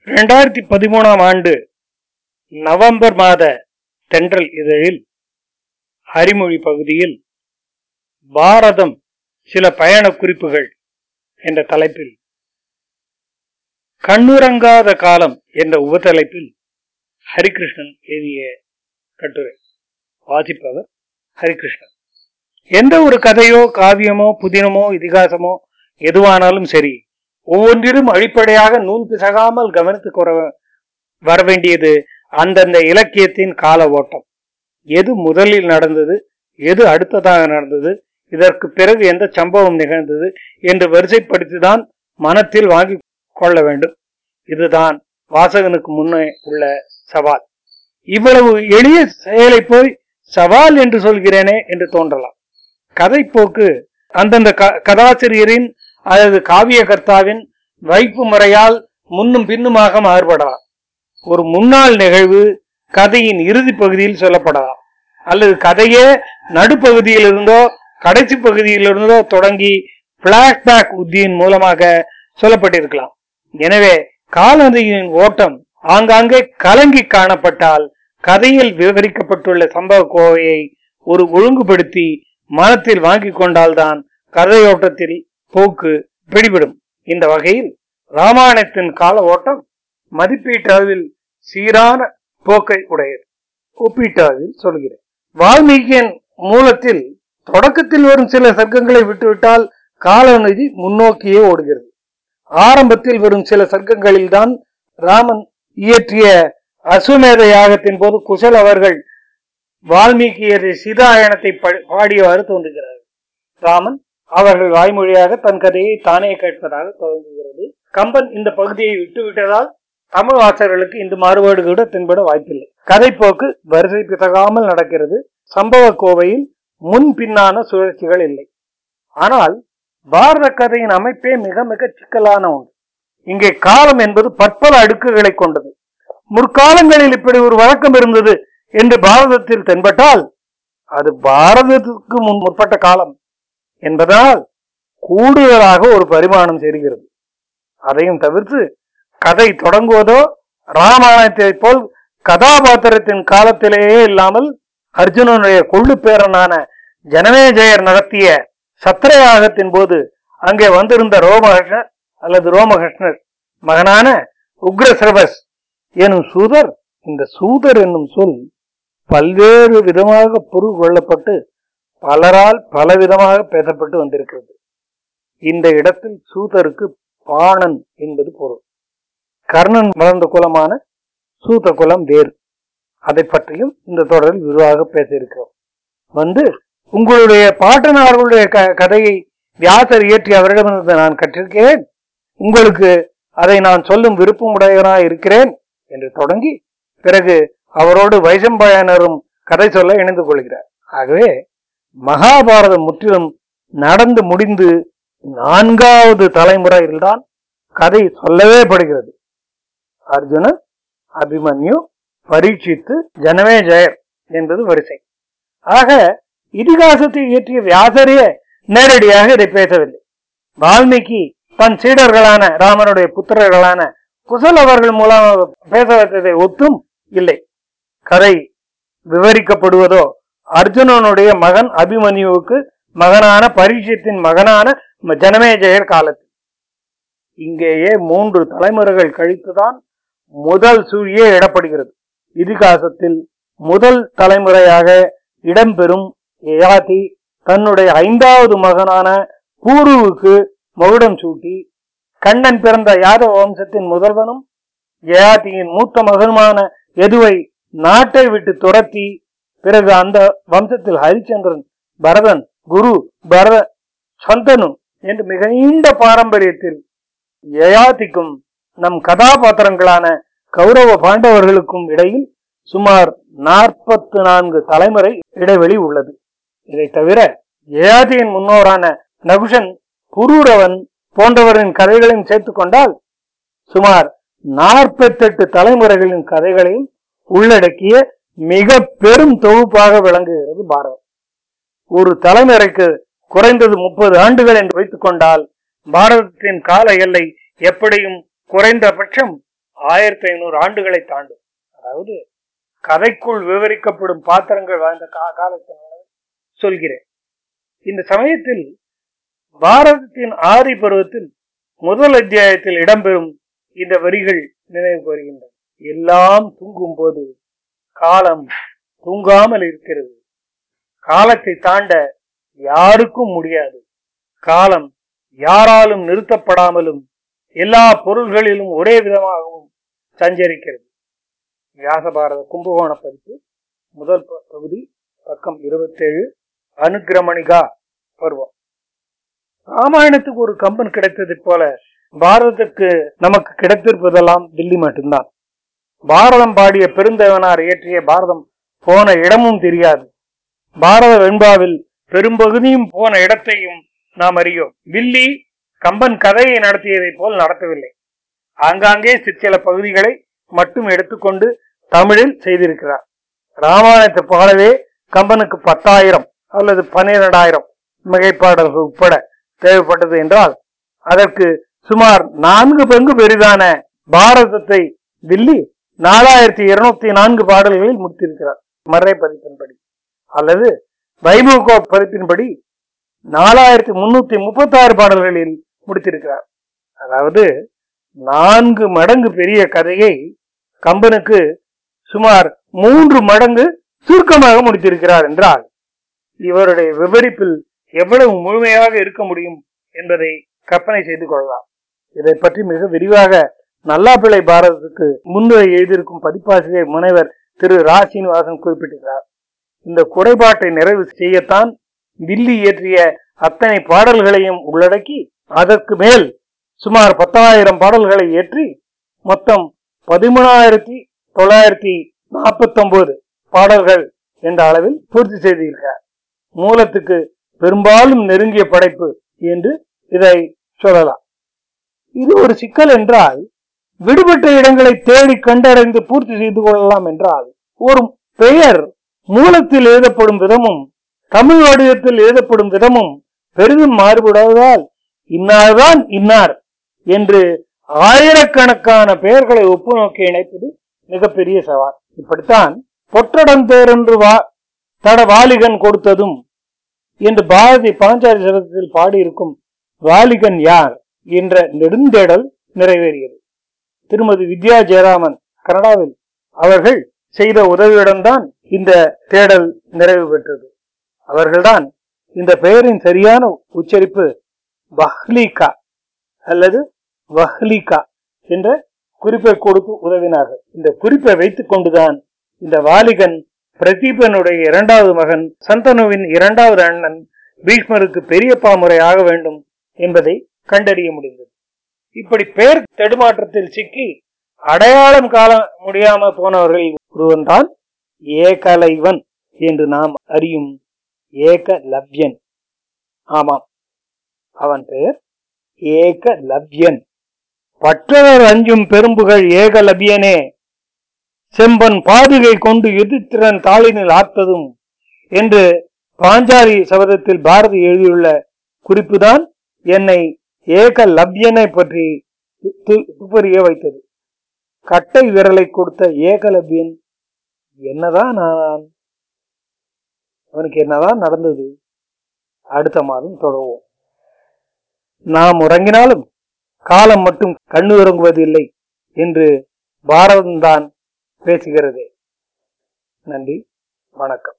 இரண்டாயிரத்தி பதிமூணாம் ஆண்டு நவம்பர் மாத தென்றல் இதழில் ஹரிமொழி பகுதியில் பாரதம் சில பயண குறிப்புகள் என்ற தலைப்பில் கண்ணுறங்காத காலம் என்ற உபத்தலைப்பில் ஹரிகிருஷ்ணன் எழுதிய கட்டுரை வாசிப்பவர் ஹரிகிருஷ்ணன் எந்த ஒரு கதையோ காவியமோ புதினமோ இதிகாசமோ எதுவானாலும் சரி ஒவ்வொன்றிலும் அடிப்படையாக நூல் பிசகாமல் கவனித்துக் கொற வர வேண்டியது அந்தந்த இலக்கியத்தின் கால ஓட்டம் எது முதலில் நடந்தது எது அடுத்ததாக நடந்தது இதற்கு பிறகு எந்த சம்பவம் நிகழ்ந்தது என்று வரிசைப்படுத்திதான் மனத்தில் வாங்கி கொள்ள வேண்டும் இதுதான் வாசகனுக்கு முன்னே உள்ள சவால் இவ்வளவு எளிய செயலை போய் சவால் என்று சொல்கிறேனே என்று தோன்றலாம் கதை போக்கு அந்தந்த கதாசிரியரின் அல்லது காவிய கர்த்தாவின் வைப்பு முறையால் முன்னும் பின்னுமாக மாறுபடலாம் ஒரு முன்னாள் நிகழ்வு கதையின் இறுதி பகுதியில் சொல்லப்படலாம் அல்லது கதையே நடுப்பகுதியில் இருந்தோ கடைசி பகுதியில் இருந்தோ தொடங்கி பிளாஷ்பேக் உத்தியின் மூலமாக சொல்லப்பட்டிருக்கலாம் எனவே காலநிதியின் ஓட்டம் ஆங்காங்கே கலங்கி காணப்பட்டால் கதையில் விவரிக்கப்பட்டுள்ள சம்பவ கோவையை ஒரு ஒழுங்குபடுத்தி மனத்தில் வாங்கி கொண்டால்தான் கதையோட்டத்தில் போக்கு பிடிபடும் இந்த வகையில் ராமாயணத்தின் கால ஓட்டம் மதிப்பீட்டு அளவில் சீரான போக்கை உடையது ஒப்பீட்டு அளவில் சொல்கிறேன் வால்மீகியின் மூலத்தில் தொடக்கத்தில் வரும் சில சர்க்கங்களை விட்டுவிட்டால் காலநிதி முன்னோக்கியே ஓடுகிறது ஆரம்பத்தில் வரும் சில சர்க்கங்களில் தான் ராமன் இயற்றிய அசுமேத யாகத்தின் போது குசல் அவர்கள் வால்மீகியர் சிதாயனத்தை பாடியவாறு தோன்றுகிறார் ராமன் அவர்கள் வாய்மொழியாக தன் கதையை தானே கேட்பதாக தொடங்குகிறது கம்பன் இந்த பகுதியை விட்டுவிட்டதால் தமிழ் வாசகர்களுக்கு இந்த மாறுபாடு கூட தென்பட வாய்ப்பில்லை கதைப்போக்கு வரிசை பிசகாமல் நடக்கிறது சம்பவ கோவையில் முன் பின்னான சுழற்சிகள் இல்லை ஆனால் பாரத கதையின் அமைப்பே மிக மிக சிக்கலான ஒன்று இங்கே காலம் என்பது பற்பல அடுக்குகளை கொண்டது முற்காலங்களில் இப்படி ஒரு வழக்கம் இருந்தது என்று பாரதத்தில் தென்பட்டால் அது பாரதத்துக்கு முன் முற்பட்ட காலம் என்பதால் கூடுதலாக ஒரு பரிமாணம் சேர்கிறது அதையும் தவிர்த்து கதை தொடங்குவதோ ராமாயணத்தை போல் கதாபாத்திரத்தின் காலத்திலேயே இல்லாமல் அர்ஜுனனுடைய கொள்ளு பேரனான ஜனமேஜயர் நடத்திய சத்திரயாகத்தின் போது அங்கே வந்திருந்த ரோமகிருஷ்ணர் அல்லது ரோமகிருஷ்ணர் மகனான உக்ரசிரவஸ் எனும் சூதர் இந்த சூதர் என்னும் சொல் பல்வேறு விதமாக பொருள் கொள்ளப்பட்டு பலரால் பலவிதமாக பேசப்பட்டு வந்திருக்கிறது இந்த இடத்தில் சூதருக்கு பாணன் என்பது பொருள் கர்ணன் வளர்ந்த குலமான சூத குலம் வேறு அதை பற்றியும் இந்த தொடரில் விரிவாக பேச இருக்கிறோம் வந்து உங்களுடைய பாட்டனார்களுடைய கதையை வியாசர் இயற்றி அவரிடமிருந்து நான் கற்றிருக்கிறேன் உங்களுக்கு அதை நான் சொல்லும் விருப்பம் உடையவனாக இருக்கிறேன் என்று தொடங்கி பிறகு அவரோடு வைசம்பாயனரும் கதை சொல்ல இணைந்து கொள்கிறார் ஆகவே மகாபாரதம் முற்றிலும் நடந்து முடிந்து நான்காவது தலைமுறையில்தான் கதை சொல்லவே படுகிறது அர்ஜுனன் அபிமன்யு பரீட்சித்து ஜனமே ஜெயர் என்பது வரிசை ஆக இதிகாசத்தை இயற்றிய வியாசரே நேரடியாக இதை பேசவில்லை வால்மீகி தன் சீடர்களான ராமனுடைய புத்திரர்களான குசல் அவர்கள் மூலம் பேச வைத்ததை ஒத்தும் இல்லை கதை விவரிக்கப்படுவதோ அர்ஜுனனுடைய மகன் அபிமன்யுவுக்கு மகனான பரீட்சத்தின் மகனான ஜனமேஜயர் காலத்தில் இங்கேயே மூன்று தலைமுறைகள் கழித்துதான் முதல் சூழியே இடப்படுகிறது இதிகாசத்தில் முதல் தலைமுறையாக இடம்பெறும் யயாதி தன்னுடைய ஐந்தாவது மகனான பூருவுக்கு மகுடம் சூட்டி கண்ணன் பிறந்த யாதவ வம்சத்தின் முதல்வனும் யயாதியின் மூத்த மகனுமான எதுவை நாட்டை விட்டு துரத்தி பிறகு அந்த வம்சத்தில் ஹரிச்சந்திரன் பரதன் குரு பரத சந்தனு என்று மிக நீண்ட பாரம்பரியத்தில் யயாதிக்கும் நம் கதாபாத்திரங்களான கௌரவ பாண்டவர்களுக்கும் இடையில் சுமார் நாற்பத்து நான்கு தலைமுறை இடைவெளி உள்ளது இதை தவிர யயாதியின் முன்னோரான நகுஷன் புரூரவன் போன்றவரின் கதைகளையும் சேர்த்துக் கொண்டால் சுமார் நாற்பத்தெட்டு தலைமுறைகளின் கதைகளையும் உள்ளடக்கிய மிக பெரும் தொகுப்பாக விளங்குகிறது பாரதம் ஒரு தலைமுறைக்கு குறைந்தது முப்பது ஆண்டுகள் என்று வைத்துக் கொண்டால் பாரதத்தின் கால எல்லை எப்படியும் குறைந்தபட்சம் ஆயிரத்தி ஐநூறு ஆண்டுகளை தாண்டும் அதாவது கதைக்குள் விவரிக்கப்படும் பாத்திரங்கள் வாழ்ந்த கா- காலத்தினால சொல்கிறேன் இந்த சமயத்தில் பாரதத்தின் ஆதி பருவத்தில் முதல் அத்தியாயத்தில் இடம்பெறும் இந்த வரிகள் நினைவுக்கு வருகின்றன எல்லாம் தூங்கும் போது காலம் தூங்காமல் இருக்கிறது காலத்தை தாண்ட யாருக்கும் முடியாது காலம் யாராலும் நிறுத்தப்படாமலும் எல்லா பொருள்களிலும் ஒரே விதமாகவும் சஞ்சரிக்கிறது வியாசபாரத கும்பகோண பதிப்பு முதல் ப- பகுதி பக்கம் இருபத்தேழு அனுக்கிரமணிகா பருவம் ராமாயணத்துக்கு ஒரு கம்பன் கிடைத்தது போல பாரதத்துக்கு நமக்கு கிடைத்திருப்பதெல்லாம் தில்லி மட்டும்தான் பாரதம் பாடிய பெருந்தேவனார் இயற்றிய பாரதம் போன இடமும் தெரியாது பாரத வெண்பாவில் பெரும்பகுதியும் போன இடத்தையும் நாம் அறியோம் வில்லி கம்பன் கதையை நடத்தியதைப் போல் நடத்தவில்லை ஆங்காங்கே சிற்சில பகுதிகளை மட்டும் எடுத்துக்கொண்டு தமிழில் செய்திருக்கிறார் ராமாயணத்தை போலவே கம்பனுக்கு பத்தாயிரம் அல்லது பன்னிரண்டாயிரம் மிகைப்பாடல்கள் உட்பட தேவைப்பட்டது என்றால் அதற்கு சுமார் நான்கு பங்கு பெரிதான பாரதத்தை தில்லி நாலாயிரத்தி இருநூத்தி நான்கு பாடல்களில் முடித்திருக்கிறார் மறை பதிப்பின்படி அல்லது வைமுகோ பதிப்பின்படி நாலாயிரத்தி முன்னூத்தி முப்பத்தாறு பாடல்களில் முடித்திருக்கிறார் அதாவது நான்கு மடங்கு பெரிய கதையை கம்பனுக்கு சுமார் மூன்று மடங்கு சுருக்கமாக முடித்திருக்கிறார் என்றால் இவருடைய விவரிப்பில் எவ்வளவு முழுமையாக இருக்க முடியும் என்பதை கற்பனை செய்து கொள்ளலாம் இதை பற்றி மிக விரிவாக நல்லாப்பிள்ளை பாரதத்துக்கு முன்னுரை எழுதியிருக்கும் பதிப்பாசிரியர் முனைவர் திரு ரா சீனிவாசன் குறிப்பிட்டிருக்கிறார் இந்த குறைபாட்டை நிறைவு செய்யத்தான் வில்லி இயற்றிய அத்தனை பாடல்களையும் உள்ளடக்கி அதற்கு மேல் சுமார் பத்தாயிரம் பாடல்களை ஏற்றி மொத்தம் பதிமூணாயிரத்தி தொள்ளாயிரத்தி நாற்பத்தி ஒன்பது பாடல்கள் என்ற அளவில் பூர்த்தி செய்திருக்கிறார் மூலத்துக்கு பெரும்பாலும் நெருங்கிய படைப்பு என்று இதை சொல்லலாம் இது ஒரு சிக்கல் என்றால் விடுபட்ட இடங்களை தேடி கண்டடைந்து பூர்த்தி செய்து கொள்ளலாம் என்றால் ஒரு பெயர் மூலத்தில் எழுதப்படும் விதமும் தமிழ் வடிவத்தில் எழுதப்படும் விதமும் பெரிதும் மாறுபடுவதால் இன்னார்தான் இன்னார் என்று ஆயிரக்கணக்கான பெயர்களை ஒப்பு நோக்கி இணைப்பது மிகப்பெரிய சவால் இப்படித்தான் பொற்றடந்தேர் என்று வா தட வாலிகன் கொடுத்ததும் என்று பாரதி பாஞ்சாலி சதத்தில் பாடியிருக்கும் வாலிகன் யார் என்ற நெடுந்தேடல் நிறைவேறியது திருமதி வித்யா ஜெயராமன் கனடாவில் அவர்கள் செய்த உதவியுடன் தான் இந்த தேடல் நிறைவு பெற்றது அவர்கள்தான் இந்த பெயரின் சரியான உச்சரிப்பு பஹ்லிகா அல்லது வஹ்லிகா என்ற குறிப்பை கொடுத்து உதவினார்கள் இந்த குறிப்பை வைத்துக் கொண்டுதான் இந்த வாலிகன் பிரதீபனுடைய இரண்டாவது மகன் சந்தனுவின் இரண்டாவது அண்ணன் பீஷ்மருக்கு பெரியப்பா முறை ஆக வேண்டும் என்பதை கண்டறிய முடிந்தது இப்படி பெயர் தடுமாற்றத்தில் சிக்கி அடையாளம் காண முடியாம போனவர்கள் ஒருவன்தான் ஏகலைவன் என்று நாம் அறியும் ஏகலவ்யன் ஆமாம் அவன் பெயர் ஏகலவ்யன் பற்றவர் அஞ்சும் பெரும்புகள் ஏகலபியனே செம்பன் பாதுகை கொண்டு எதிர்த்திறன் தாளினில் ஆத்ததும் என்று பாஞ்சாலி சபதத்தில் பாரதி எழுதியுள்ள குறிப்புதான் என்னை ஏக லப்யனை பற்றி து- து- துப்பறிய வைத்தது கட்டை விரலை கொடுத்த ஏகலபியன் என்னதான் ஆனான் அவனுக்கு என்னதான் நடந்தது அடுத்த மாதம் தொடருவோம் நாம் உறங்கினாலும் காலம் மட்டும் கண்ணு உறங்குவதில்லை என்று பாரதம்தான் பேசுகிறதே நன்றி வணக்கம்